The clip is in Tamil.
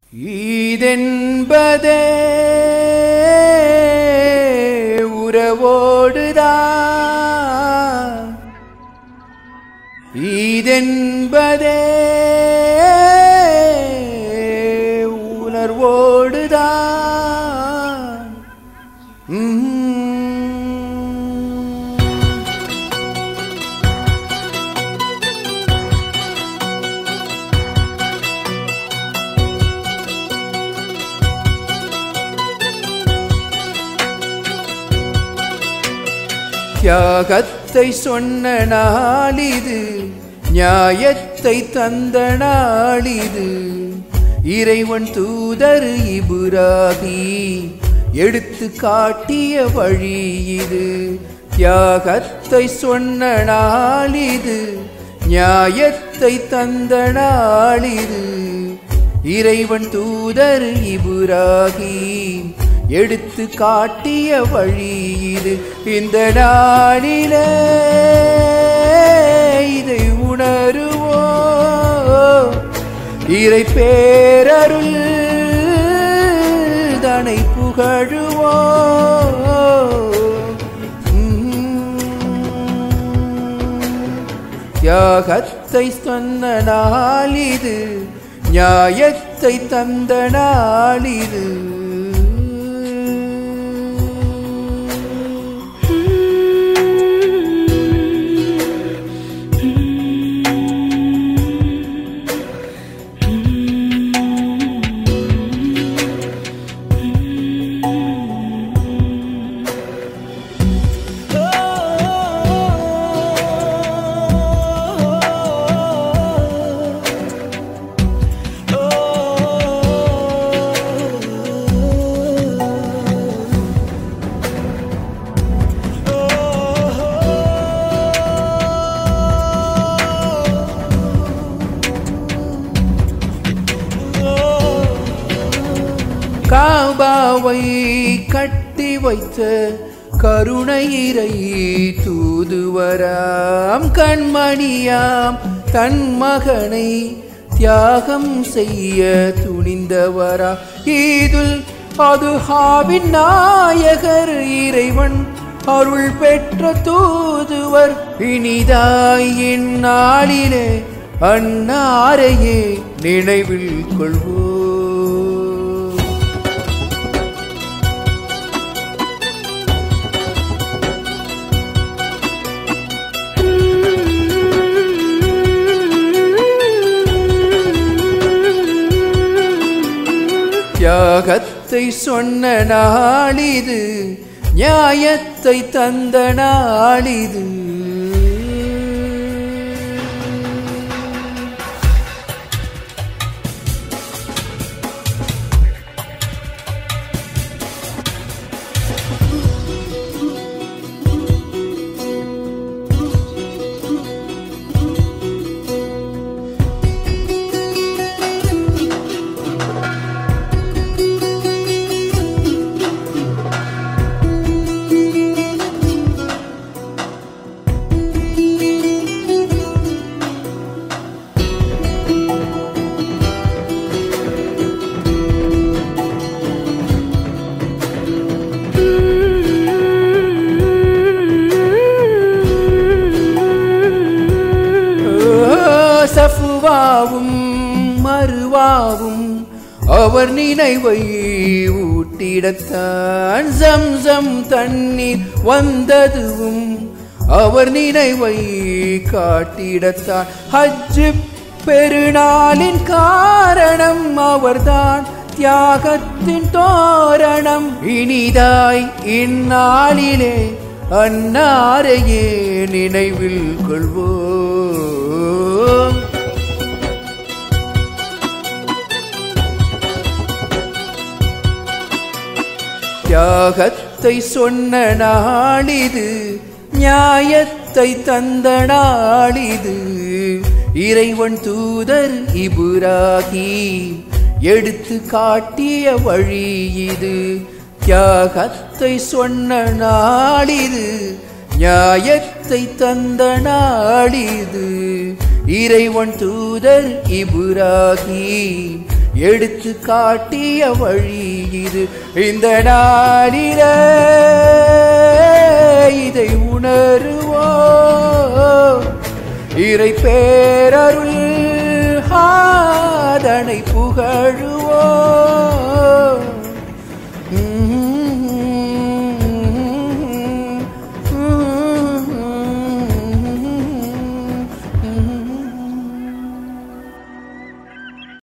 ஈதென்பதே உறவோடுதான் ஈதென்பதே உணர்வோடுதான் உம். தியாகத்தை சொன்ன நாளிது நியாயத்தை தந்த நாளிது இறைவன் தூதர் இபுராகி எடுத்து காட்டிய வழி இது தியாகத்தை சொன்ன நாளிது நியாயத்தை தந்த நாளிது இறைவன் தூதர் இபுராகி எடுத்து காட்டிய வழி இது இந்த நாளிலே இதை உணருவோ இறை பேரருள் தனை புகழுவோ தியாகத்தை சொன்ன நாளிது நியாயத்தை தந்த நாளிது காபாவை கட்டி வைத்த கருணையிரை தூதுவராம் கண்மணியாம் தன் மகனை தியாகம் செய்ய துணிந்தவரா ஈதுல் அதுஹாவின் நாயகர் இறைவன் அருள் பெற்ற தூதுவர் இனிதாய் இந்நாளிலே அன்னாரையே நினைவில் கொள்வோம் தியாகத்தை சொன்ன நாளிது நியாயத்தை தந்த நாளிது சஃபுவாவும் மறுவாவும் அவர் நினைவை ஊட்டிடத்தான் ஜம்சம் தண்ணீர் வந்ததுவும் அவர் நினைவை காட்டிடத்தான் ஹஜ்ஜு பெருநாளின் காரணம் அவர்தான் தியாகத்தின் தோரணம் இனிதாய் இந்நாளிலே அன்னாரையே நினைவில் கொள்வோம் தியாகத்தை சொன்ன நாளிது நியாயத்தை தந்த நாளிது இறைவன் தூதர் இபுராகி எடுத்து காட்டிய வழி இது தியாகத்தை சொன்ன நாளிது நியாயத்தை தந்த நாளிது இறைவன் தூதர் இபுராகி எடுத்து காட்டிய வழி இது இந்த நாளில இதை உணருவோம் இறை பேரருள் ஆதனை புகழுவோம்